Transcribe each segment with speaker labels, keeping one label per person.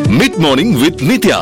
Speaker 1: Mid morning with നിത്യ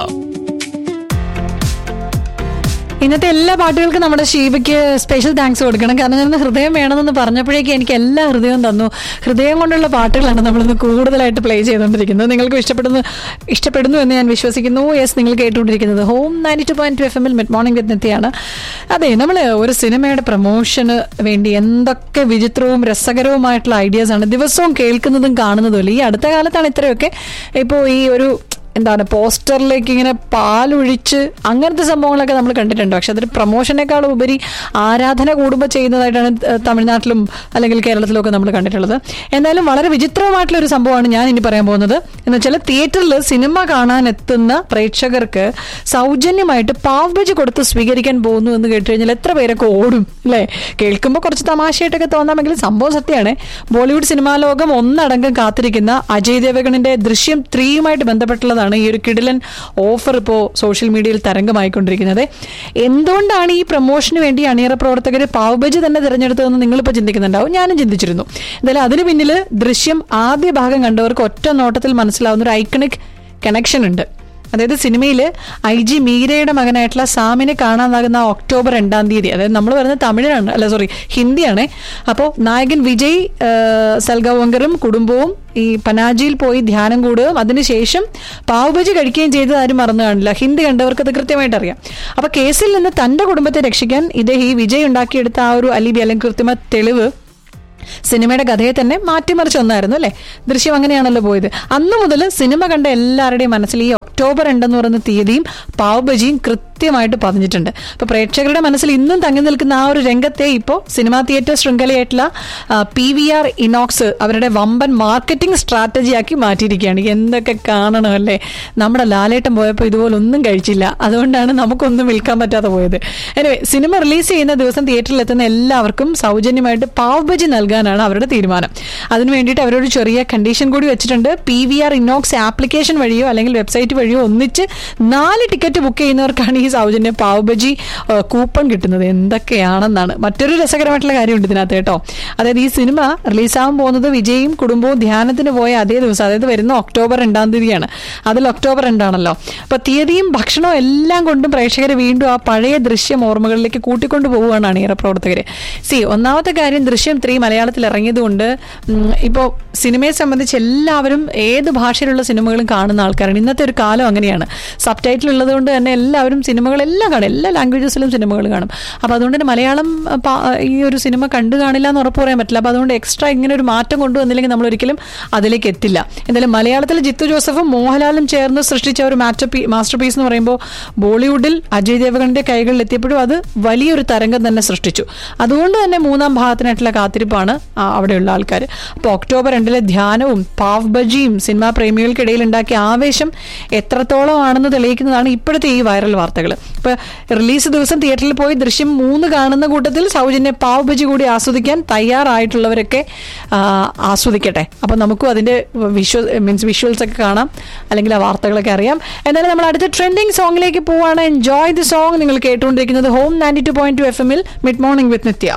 Speaker 2: ഇന്നത്തെ എല്ലാ പാട്ടുകൾക്കും നമ്മുടെ ഷീബയ്ക്ക് സ്പെഷ്യൽ താങ്ക്സ് കൊടുക്കണം കാരണം ഞാൻ ഹൃദയം വേണമെന്ന് പറഞ്ഞപ്പോഴേക്കും എനിക്ക് എല്ലാ ഹൃദയവും തന്നു ഹൃദയം കൊണ്ടുള്ള പാട്ടുകളാണ് നമ്മളിന്ന് കൂടുതലായിട്ട് പ്ലേ ചെയ്തുകൊണ്ടിരിക്കുന്നത് നിങ്ങൾക്ക് ഇഷ്ടപ്പെടുന്നു ഇഷ്ടപ്പെടുന്നു എന്ന് ഞാൻ വിശ്വസിക്കുന്നു യെസ് നിങ്ങൾ കേട്ടുകൊണ്ടിരിക്കുന്നത് home ninety two point two F എമ്മിൽ മിഡ് മോർണിംഗ് വിത്ത് നിത്യാണ് അതെ നമ്മൾ ഒരു സിനിമയുടെ പ്രൊമോഷന് വേണ്ടി എന്തൊക്കെ വിചിത്രവും രസകരവുമായിട്ടുള്ള ഐഡിയാസ് ആണ് ദിവസവും കേൾക്കുന്നതും കാണുന്നതും അല്ലേ ഈ അടുത്ത കാലത്താണ് ഇത്രയൊക്കെ ഇപ്പോൾ ഈ ഒരു എന്താണ് പോസ്റ്ററിലേക്ക് ഇങ്ങനെ പാലൊഴിച്ച് അങ്ങനത്തെ സംഭവങ്ങളൊക്കെ നമ്മൾ കണ്ടിട്ടുണ്ട് പക്ഷെ അതൊരു പ്രൊമോഷനേക്കാളും ഉപരി ആരാധന കൂടുമ്പോൾ ചെയ്യുന്നതായിട്ടാണ് ത- തമിഴ്നാട്ടിലും അല്ലെങ്കിൽ കേരളത്തിലും ഒക്കെ നമ്മൾ കണ്ടിട്ടുള്ളത് എന്തായാലും വളരെ വിചിത്രമായിട്ടുള്ള ഒരു സംഭവമാണ് ഞാൻ ഇനി പറയാൻ പോകുന്നത് എന്ന് വെച്ചാൽ തിയേറ്ററിൽ സിനിമ കാണാൻ എത്തുന്ന പ്രേക്ഷകർക്ക് സൗജന്യമായിട്ട് പാവ് ബജി കൊടുത്ത് സ്വീകരിക്കാൻ പോകുന്നു എന്ന് കേട്ട് കഴിഞ്ഞാൽ എത്ര പേരൊക്കെ ഓടും അല്ലേ കേൾക്കുമ്പോൾ കുറച്ച് തമാശയായിട്ടൊക്കെ തോന്നാമെങ്കിലും സംഭവം സത്യമാണ് ബോളിവുഡ് സിനിമാ ലോകം ഒന്നടങ്കം കാത്തിരിക്കുന്ന അജയ് ദേവഗണിന്റെ ദൃശ്യം ത്രീയുമായിട്ട് ബന്ധപ്പെട്ടുള്ളതാണ് ഈ ഒരു കിടിലൻ ഓഫർ ഇപ്പോൾ സോഷ്യൽ മീഡിയയിൽ തരംഗമായിക്കൊണ്ടിരിക്കുന്നത് എന്തുകൊണ്ടാണ് ഈ പ്രൊമോഷന് വേണ്ടി അണിയറ പ്രവർത്തകർ പാവബജി തന്നെ തിരഞ്ഞെടുത്തതെന്ന് നിങ്ങളിപ്പോൾ ചിന്തിക്കുന്നുണ്ടാവും ഞാനും ചിന്തിച്ചിരുന്നു എന്തായാലും അതിന് പിന്നിൽ ദൃശ്യം ആദ്യ ഭാഗം കണ്ടവർക്ക് ഒറ്റ നോട്ടത്തിൽ മനസ്സിലാവുന്ന ഒരു ഐക്കണിക് കണക്ഷൻ ഉണ്ട് അതായത് സിനിമയിൽ ഐ ജി മീരയുടെ മകനായിട്ടുള്ള സാമിനെ കാണാനാകുന്ന ഒക്ടോബർ രണ്ടാം തീയതി അതായത് നമ്മൾ പറയുന്നത് തമിഴിലാണ് അല്ല സോറി ഹിന്ദിയാണ് അപ്പോൾ നായകൻ വിജയ് ആ, സൽഗവങ്കറും കുടുംബവും ഈ പനാജിയിൽ പോയി ധ്യാനം കൂടുകയും അതിനുശേഷം പാവുബജി കഴിക്കുകയും ചെയ്തത് ആരും മറന്നു കാണില്ല ഹിന്ദി കണ്ടവർക്ക് അത് കൃത്യമായിട്ട് അറിയാം അപ്പൊ കേസിൽ നിന്ന് തന്റെ കുടുംബത്തെ രക്ഷിക്കാൻ ഇദ്ദേഹം ഈ വിജയ് ഉണ്ടാക്കിയെടുത്ത ആ ഒരു അലിബി അല്ലെങ്കിൽ കൃത്രിമ തെളിവ് സിനിമയുടെ കഥയെ തന്നെ മാറ്റിമറിച്ച് ഒന്നായിരുന്നു അല്ലേ ദൃശ്യം അങ്ങനെയാണല്ലോ പോയത് അന്ന് മുതൽ സിനിമ കണ്ട എല്ലാവരുടെയും മനസ്സിൽ ഈ ഒക്ടോബർ രണ്ടെന്ന് പറയുന്ന തീയതിയും പാവബജിയും കൃത്യമായിട്ട് പതിഞ്ഞിട്ടുണ്ട് അപ്പൊ പ്രേക്ഷകരുടെ മനസ്സിൽ ഇന്നും തങ്ങി നിൽക്കുന്ന ആ ഒരു രംഗത്തെ ഇപ്പോൾ സിനിമാ തിയേറ്റർ ശൃംഖലയായിട്ടുള്ള പി വി ആർ ഇനോക്സ് അവരുടെ വമ്പൻ മാർക്കറ്റിംഗ് സ്ട്രാറ്റജിയാക്കി മാറ്റിയിരിക്കുകയാണ് എന്തൊക്കെ കാണണം അല്ലേ നമ്മുടെ ലാലേട്ടൻ പോയപ്പോൾ ഇതുപോലെ ഒന്നും കഴിച്ചില്ല അതുകൊണ്ടാണ് നമുക്കൊന്നും വിൽക്കാൻ പറ്റാതെ പോയത് എനിവേ സിനിമ റിലീസ് ചെയ്യുന്ന ദിവസം തിയേറ്ററിൽ എത്തുന്ന എല്ലാവർക്കും സൗജന്യമായിട്ട് പാവ് ബജി നൽകാനാണ് അവരുടെ തീരുമാനം അതിനു വേണ്ടിയിട്ട് അവരൊരു ചെറിയ കണ്ടീഷൻ കൂടി വെച്ചിട്ടുണ്ട് P V R INOX application വഴിയോ അല്ലെങ്കിൽ വെബ്സൈറ്റ് വഴിയോ ഒന്നിച്ച് നാല് ടിക്കറ്റ് ബുക്ക് ചെയ്യുന്നവർക്കാണ് ഈ സൗജന്യ പാവ് ബജി ഏഹ്, കൂപ്പൺ കിട്ടുന്നത് എന്തൊക്കെയാണെന്നാണ് മറ്റൊരു രസകരമായിട്ടുള്ള കാര്യമുണ്ട് ഇതിനകത്ത് കേട്ടോ അതായത് ഈ സിനിമ റിലീസാവാൻ പോകുന്നത് വിജയും കുടുംബവും ധ്യാനത്തിന് പോയ അതേ ദിവസം അതായത് വരുന്ന ഒക്ടോബർ രണ്ടാം തീയതിയാണ് അതിൽ ഒക്ടോബർ രണ്ടാണല്ലോ അപ്പൊ തീയതിയും ഭക്ഷണവും എല്ലാം കൊണ്ടും പ്രേക്ഷകരെ വീണ്ടും ആ പഴയ ദൃശ്യം ഓർമ്മകളിലേക്ക് കൂട്ടിക്കൊണ്ടു പോവുകയാണ് അണിയറ പ്രവർത്തകര് സി ഒന്നാമത്തെ കാര്യം ദൃശ്യം ത്രീ മലയാളത്തിൽ ഇറങ്ങിയതുകൊണ്ട് ഇപ്പോൾ സിനിമയെ സംബന്ധിച്ച് എല്ലാവരും ഏത് ഭാഷയിലുള്ള സിനിമകളും കാണുന്ന ആൾക്കാരാണ് ഇന്നത്തെ ഒരു കാലം അങ്ങനെയാണ് സബ് ടൈറ്റിൽ ഉള്ളതുകൊണ്ട് തന്നെ എല്ലാവരും സിനിമകളെല്ലാം കാണും എല്ലാ ലാംഗ്വേജസിലും സിനിമകൾ കാണും അപ്പോൾ അതുകൊണ്ട് തന്നെ മലയാളം ആ, പാ- ഈ ഒരു സിനിമ കണ്ടു കാണില്ല എന്ന് ഉറപ്പ് പറയാൻ പറ്റില്ല അപ്പോൾ അതുകൊണ്ട് എക്സ്ട്രാ ഇങ്ങനെ ഒരു മാറ്റം കൊണ്ടുവന്നില്ലെങ്കിൽ നമ്മൾ ഒരിക്കലും അതിലേക്ക് എത്തില്ല എന്തായാലും മലയാളത്തിൽ ജിത്തു ജോസഫും മോഹൻലാലും ചേർന്ന് സൃഷ്ടിച്ച ഒരു മാസ്റ്റർ പീ മാസ്റ്റർ പീസ് എന്ന് പറയുമ്പോൾ ബോളിവുഡിൽ അജയ് ദേവഗണിന്റെ കൈകളിൽ എത്തിയപ്പോഴും അത് വലിയൊരു തരംഗം തന്നെ സൃഷ്ടിച്ചു അതുകൊണ്ട് തന്നെ മൂന്നാം ഭാഗത്തിനായിട്ടുള്ള കാത്തിരിപ്പാണ് ആ, അവിടെയുള്ള ആൾക്കാർ അപ്പോൾ ഒക്ടോബർ രണ്ടിലെ ധ്യാനവും പാവ് ബജിയും സിനിമാ പ്രേമികൾക്കിടയിൽ ഉണ്ടാക്കിയ ആവേശം എത്രത്തോളം ആണെന്ന് തെളിയിക്കുന്നതാണ് ഇപ്പോഴത്തെ ഈ വൈറൽ വാർത്തകൾ ഇപ്പൊ റിലീസ് ദിവസം തിയേറ്ററിൽ പോയി ദൃശ്യം മൂന്ന് കാണുന്ന കൂട്ടത്തിൽ സൗജന്യ പാവ് ബജി കൂടി ആസ്വദിക്കാൻ തയ്യാറായിട്ടുള്ളവരൊക്കെ ആ, ആസ്വദിക്കട്ടെ അപ്പൊ നമുക്കും അതിന്റെ വിഷ്വൽ മീൻസ് വിഷ്വൽസ് ഒക്കെ കാണാം അല്ലെങ്കിൽ ആ വാർത്തകളൊക്കെ അറിയാം എന്നാലും നമ്മൾ അടുത്ത ട്രെൻഡിങ് സോങ്ങിലേക്ക് പോവാണ് എൻജോയ് ദി സോങ് നിങ്ങൾ കേട്ടുകൊണ്ടിരിക്കുന്നത് home ninety two point two F എമ്മിൽ mid morning with Nithya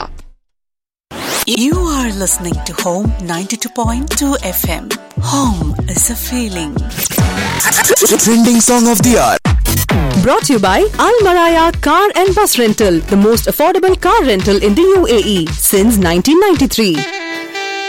Speaker 3: You are listening to Home 92.2 FM. Home is a feeling.
Speaker 1: Trending song of the R
Speaker 4: Brought to you by Al Maraya Car and Bus Rental, the most affordable car rental in the UAE since 1993.